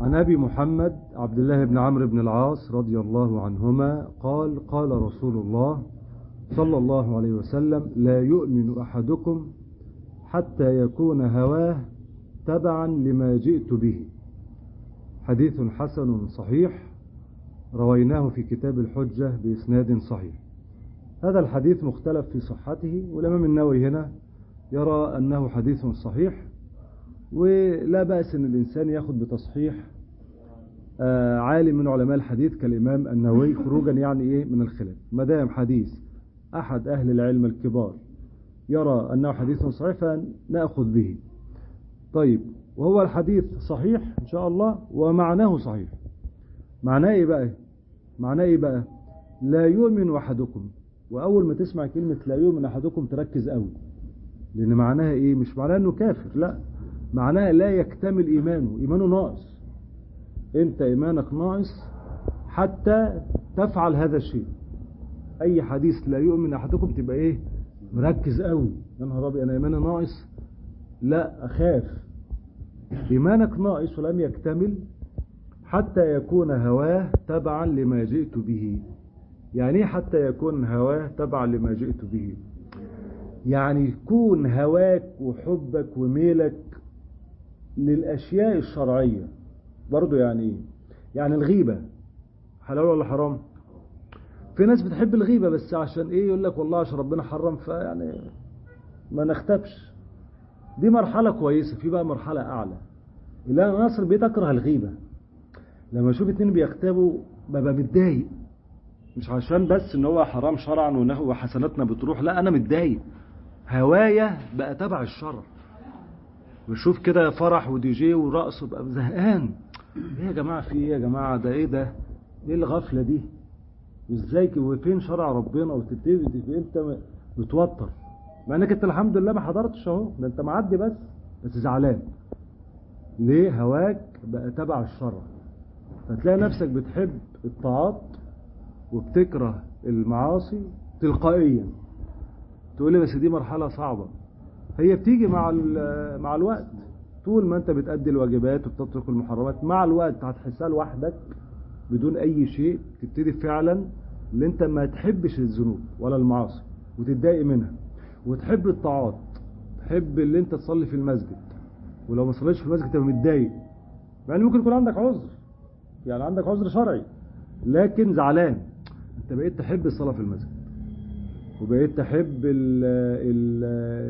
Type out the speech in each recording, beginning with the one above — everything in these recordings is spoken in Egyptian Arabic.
عن أبي محمد عبد الله بن عمرو بن العاص رضي الله عنهما قال قال رسول الله صلى الله عليه وسلم لا يؤمن أحدكم حتى يكون هواه تبعا لما جئت به حديث حسن صحيح رويناه في كتاب الحجة بإسناد صحيح هذا الحديث مختلف في صحته والإمام النووي هنا يرى أنه حديث صحيح ولا بأس أن الإنسان يأخذ بتصحيح عالم من علماء الحديث كالإمام النووي خروجا يعني إيه من الخلاف ما دام حديث أحد أهل العلم الكبار يرى أنه حديث صحيح فنأخذ به طيب وهو الحديث صحيح إن شاء الله ومعناه صحيح معناه إيه بقى معناه إيه بقى لا يؤمن أحدكم وأول ما تسمع كلمة لا يؤمن أحدكم تركز قوي لأن معناها إيه مش معناها أنه كافر لا معناها لا يكتمل إيمانه إيمانه ناقص أنت إيمانك ناقص حتى تفعل هذا الشيء أي حديث لا يؤمن أحدكم تبقى إيه مركز قوي يا نهار أبيض أنا إيماني ناقص لا أخاف إيمانك ناقص ولم يكتمل حتى يكون هواه تبعا لما جئت به يعني ايه حتى يكون هواه تبعا لما جئت به يعني يكون هواك وحبك وميلك للأشياء الشرعية برضو يعني ايه يعني الغيبة حلال ولا حرام في ناس بتحب الغيبة بس عشان ايه يقول لك والله عشان ربنا حرم فيعني ما نختبش دي مرحلة كويسة في بقى مرحلة أعلى اللي أنا ناصر بتكره الغيبة لما اشوف اتنين بيغتابوا ببقى متضايق مش عشان بس ان هو حرام شرعا وانه حسناتنا بتروح لا انا متضايق هوايا بقى تبع الشرع بشوف كده فرح ودي جي ورقص وبقى زهقان ايه يا جماعه في ايه يا جماعه ده ايه ده ايه الغفله دي وازاي وفين شرع ربنا وتبتدي انت متوتر مع انك انت الحمد لله ما حضرتش اهو ده انت معدي بس بس زعلان ليه هواك بقى تبع الشرع فتلاقي نفسك بتحب الطاعات وبتكره المعاصي تلقائيا تقول لي بس دي مرحلة صعبة هي بتيجي مع مع الوقت طول ما انت بتأدي الواجبات وبتترك المحرمات مع الوقت هتحسها لوحدك بدون اي شيء تبتدي فعلا اللي انت ما تحبش الذنوب ولا المعاصي وتتضايق منها وتحب الطاعات تحب اللي انت تصلي في المسجد ولو ما صليتش في المسجد تبقى متضايق مع ان ممكن يكون عندك عذر يعني عندك عذر شرعي لكن زعلان انت بقيت تحب الصلاة في المسجد وبقيت تحب ال ال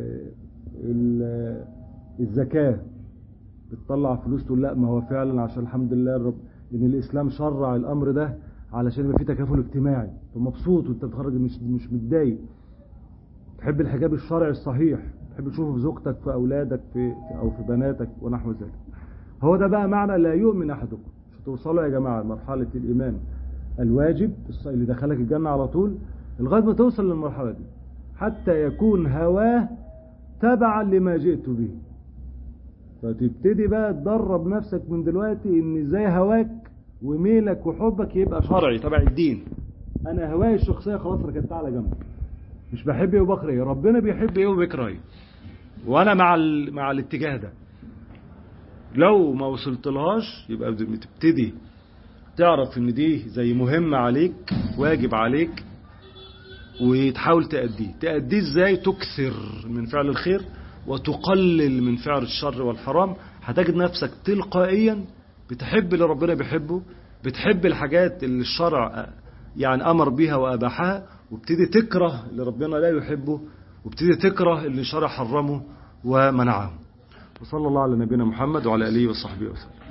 ال الزكاة بتطلع فلوس تقول لا ما هو فعلا عشان الحمد لله الرب ان الاسلام شرع الامر ده علشان يبقى فيه تكافل اجتماعي فمبسوط وانت بتخرج مش مش متضايق تحب الحجاب الشرعي الصحيح تحب تشوفه في زوجتك في اولادك في او في بناتك ونحو ذلك هو ده بقى معنى لا يؤمن احدكم مش توصلوا يا جماعه لمرحله الايمان الواجب اللي دخلك الجنه على طول لغايه ما توصل للمرحله دي حتى يكون هواه تبعا لما جئت به فتبتدي بقى تدرب نفسك من دلوقتي ان ازاي هواك وميلك وحبك يبقى شرعي تبع الدين انا هواي الشخصيه خلاص ركنتها على جنب مش بحب ايه وبكره ايه ربنا بيحب ايه وبيكره ايه وانا مع ال... مع الاتجاه ده لو ما وصلتلهاش يبقى بتبتدي تعرف ان دي زي مهمة عليك واجب عليك وتحاول تأديه تأديه ازاي تكثر من فعل الخير وتقلل من فعل الشر والحرام هتجد نفسك تلقائيا بتحب اللي ربنا بيحبه بتحب الحاجات اللي الشرع يعني أمر بها وأباحها وابتدي تكره اللي ربنا لا يحبه وابتدي تكره اللي الشرع حرمه ومنعه وصلى الله على نبينا محمد وعلى آله وصحبه وسلم